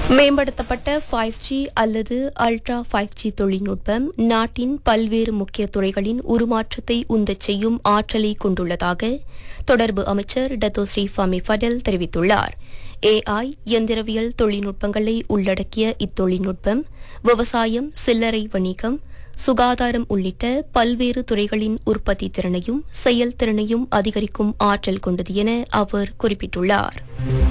மேம்படுத்தப்பட்ட five G அல்லது ultra five G தொழில்நுட்பம் நாட்டின் பல்வேறு முக்கிய துறைகளின் உருமாற்றத்தை உந்தச் செய்யும் ஆற்றலை கொண்டுள்ளதாக தொடர்பு அமைச்சர் டத்தோஸ்ரீ ஃபமி ஃபடல் தெரிவித்துள்ளார் ஏஐ எந்திரவியல் தொழில்நுட்பங்களை உள்ளடக்கிய இத்தொழில்நுட்பம் விவசாயம் சில்லறை வணிகம் சுகாதாரம் உள்ளிட்ட பல்வேறு துறைகளின் உற்பத்தி திறனையும் செயல்திறனையும் அதிகரிக்கும் ஆற்றல் கொண்டது என அவர் குறிப்பிட்டுள்ளார்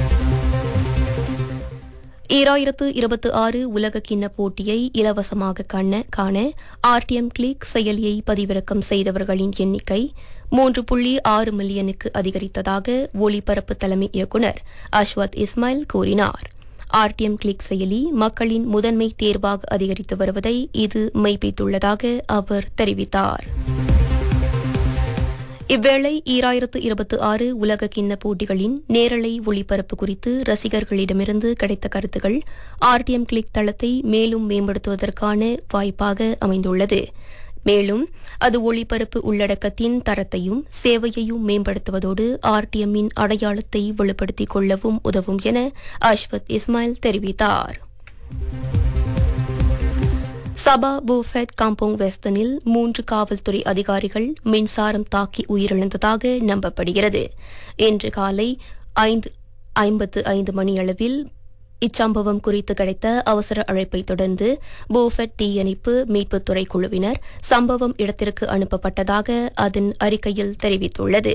ஈராயிரத்து இருபத்தி ஆறு உலக கிண்ண போட்டியை இலவசமாக காண காண ஆர்டிஎம் கிளிக் செயலியை பதிவிறக்கம் செய்தவர்களின் எண்ணிக்கை மூன்று புள்ளி ஆறு மில்லியனுக்கு அதிகரித்ததாக ஒலிபரப்பு தலைமை இயக்குநர் அஷ்வத் இஸ்மாயில் கூறினார் ஆர்டிஎம் கிளிக் செயலி மக்களின் முதன்மை தேர்வாக அதிகரித்து வருவதை இது மெய்ப்பித்துள்ளதாக அவர் தெரிவித்தார் இவ்வேளை ஈராயிரத்து இருபத்தி ஆறு உலக கிண்ண போட்டிகளின் நேரலை ஒளிபரப்பு குறித்து ரசிகர்களிடமிருந்து கிடைத்த கருத்துகள் ஆர்டிஎம் கிளிக் தளத்தை மேலும் மேம்படுத்துவதற்கான வாய்ப்பாக அமைந்துள்ளது மேலும் அது ஒளிபரப்பு உள்ளடக்கத்தின் தரத்தையும் சேவையையும் மேம்படுத்துவதோடு ஆர்டிஎம்மின் அடையாளத்தை வெளிப்படுத்திக் கொள்ளவும் உதவும் என அஷ்வத் இஸ்மாயில் தெரிவித்தார் சபா பூஃபெட் காம்போங் வெஸ்டனில் மூன்று காவல்துறை அதிகாரிகள் மின்சாரம் தாக்கி உயிரிழந்ததாக நம்பப்படுகிறது இன்று காலை ஐந்து ஐம்பத்து ஐந்து மணியளவில் இச்சம்பவம் குறித்து கிடைத்த அவசர அழைப்பை தொடர்ந்து பூஃபெட் தீயணைப்பு மீட்புத்துறை குழுவினர் சம்பவம் இடத்திற்கு அனுப்பப்பட்டதாக அதன் அறிக்கையில் தெரிவித்துள்ளது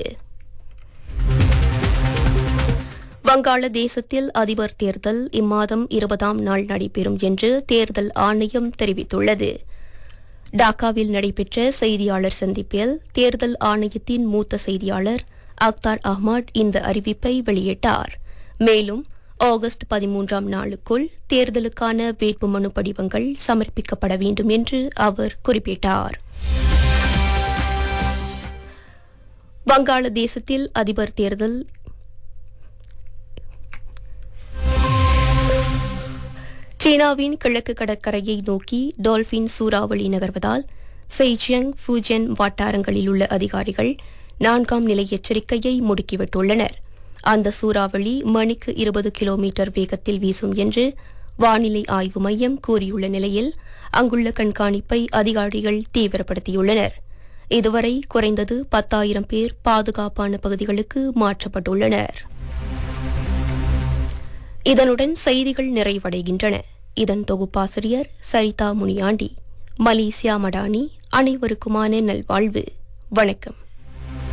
வங்காளதேசத்தில் அதிபர் தேர்தல் இம்மாதம் இருபதாம் நாள் நடைபெறும் என்று தேர்தல் ஆணையம் தெரிவித்துள்ளது டாக்காவில் நடைபெற்ற செய்தியாளர் சந்திப்பில் தேர்தல் ஆணையத்தின் மூத்த செய்தியாளர் அக்தார் அஹ்மத் இந்த அறிவிப்பை வெளியிட்டார் மேலும் ஆகஸ்ட் பதிமூன்றாம் நாளுக்குள் தேர்தலுக்கான வேட்புமனு படிவங்கள் சமர்ப்பிக்கப்பட வேண்டும் என்று அவர் குறிப்பிட்டார் வங்காளதேசத்தில் அதிபர் தேர்தல் சீனாவின் கிழக்கு கடற்கரையை நோக்கி டால்பின் சூறாவளி நகர்வதால் செய்ஜியங் ஃபூஜென் வட்டாரங்களில் உள்ள அதிகாரிகள் நான்காம் நிலை எச்சரிக்கையை முடுக்கிவிட்டுள்ளனர் அந்த சூறாவளி மணிக்கு இருபது கிலோமீட்டர் வேகத்தில் வீசும் என்று வானிலை ஆய்வு மையம் கூறியுள்ள நிலையில் அங்குள்ள கண்காணிப்பை அதிகாரிகள் தீவிரப்படுத்தியுள்ளனர் இதுவரை குறைந்தது பத்தாயிரம் பேர் பாதுகாப்பான பகுதிகளுக்கு மாற்றப்பட்டுள்ளனர் இதனுடன் செய்திகள் நிறைவடைகின்றன இதன் தொகுப்பாசிரியர் சரிதா முனியாண்டி மலேசியா மடானி அனைவருக்குமான நல்வாழ்வு வணக்கம்